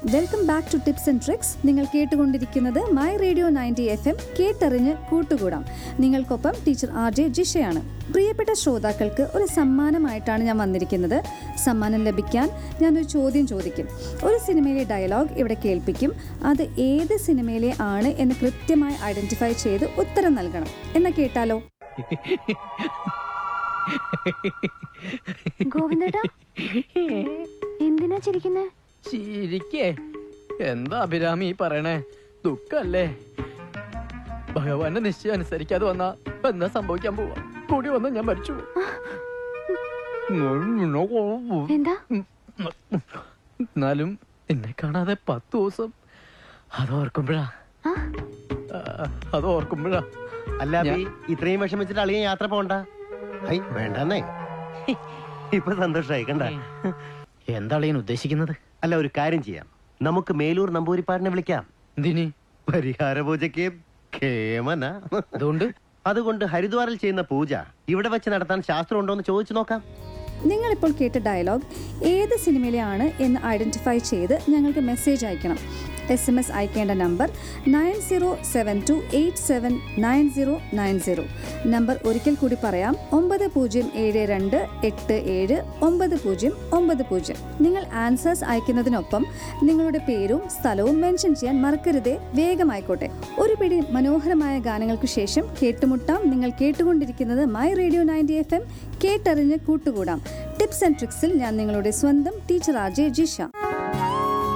Welcome back to tips and tricks നിങ്ങൾ കേട്ടുകൊണ്ടിരിക്കുന്നത് my radio ninety F M കേട്ടറിഞ്ഞ് കൂട്ടുകൂടാം നിങ്ങൾക്കൊപ്പം ടീച്ചർ ആർ ജെ ജിഷയാണ് പ്രിയപ്പെട്ട ശ്രോതാക്കൾക്ക് ഒരു സമ്മാനമായിട്ടാണ് ഞാൻ വന്നിരിക്കുന്നത് സമ്മാനം ലഭിക്കാൻ ഞാനൊരു ചോദ്യം ചോദിക്കും ഒരു സിനിമയിലെ ഡയലോഗ് ഇവിടെ കേൾപ്പിക്കും അത് ഏത് സിനിമയിലെ ആണ് എന്ന് കൃത്യമായി ഐഡന്റിഫൈ ചെയ്ത് ഉത്തരം നൽകണം എന്ന് കേട്ടാലോ ഗോവിന്ദേട്ടാ എന്തിനാ ചിരിക്കുന്നേ ചിരിക്കേ എന്താ അഭിരാമി ഈ പറയണേ ദുഃഖല്ലേ ഭഗവാന്റെ നിശ്ചയം അനുസരിക്കാതെ വന്നാ എന്താ സംഭവിക്കാൻ പോവാ കൂടി വന്ന് ഞാൻ മരിച്ചു എന്താ എന്നാലും എന്നെ കാണാതെ പത്ത് ദിവസം അത് ഓർക്കുമ്പോഴാ ആ? ആ, അത് ഓർക്കുമ്പോഴാ അല്ല അഭി ഇത്രയും വിഷമിച്ചിട്ട് അളിയൻ യാത്ര പോണ്ട ഐ വേണ്ടെന്നേ ഇപ്പൊ സന്തോഷമായി കണ്ട എന്താ അളിയൻ ഉദ്ദേശിക്കുന്നത് അല്ല ഒരു കാര്യം ചെയ്യാം നമുക്ക് മേലൂർ നമ്പൂരിപ്പാടിനെ വിളിക്കാം എന്തിനി പരിഹാര പൂജയ്ക്ക് കേമന അതുകൊണ്ട് അതുകൊണ്ട് ഹരിദ്വാറിൽ ചെയ്യുന്ന പൂജ ഇവിടെ വെച്ച് നടത്താൻ ശാസ്ത്രം ഉണ്ടോ എന്ന് ചോദിച്ചു നോക്കാം നിങ്ങളിപ്പോൾ കേട്ട ഡയലോഗ് ഏത് സിനിമയിലെ ആണ് എന്ന് ഐഡന്റിഫൈ ചെയ്ത് ഞങ്ങൾക്ക് മെസ്സേജ് അയക്കണം എസ് എം എസ് അയക്കേണ്ട number nine zero seven two eight seven nine zero nine zero number ഒരിക്കൽ കൂടി പറയാം ഒമ്പത് പൂജ്യം ഏഴ് രണ്ട് എട്ട് ഏഴ് ഒമ്പത് പൂജ്യം ഒമ്പത് പൂജ്യം നിങ്ങൾ ആൻസേഴ്സ് അയക്കുന്നതിനൊപ്പം നിങ്ങളുടെ പേരും സ്ഥലവും മെൻഷൻ ചെയ്യാൻ മറക്കരുതേ വേഗമായിക്കോട്ടെ ഒരു പിടി മനോഹരമായ ഗാനങ്ങൾക്ക് ശേഷം കേട്ടുമുട്ടാം നിങ്ങൾ കേട്ടുകൊണ്ടിരിക്കുന്നത് my radio ninety F M കേട്ടറിഞ്ഞ് കൂട്ടുകൂടാം ടിപ്സ് ആൻഡ് ട്രിക്സിൽ ഞാൻ നിങ്ങളുടെ സ്വന്തം ടീച്ചർ ആർ ജെ ജിഷ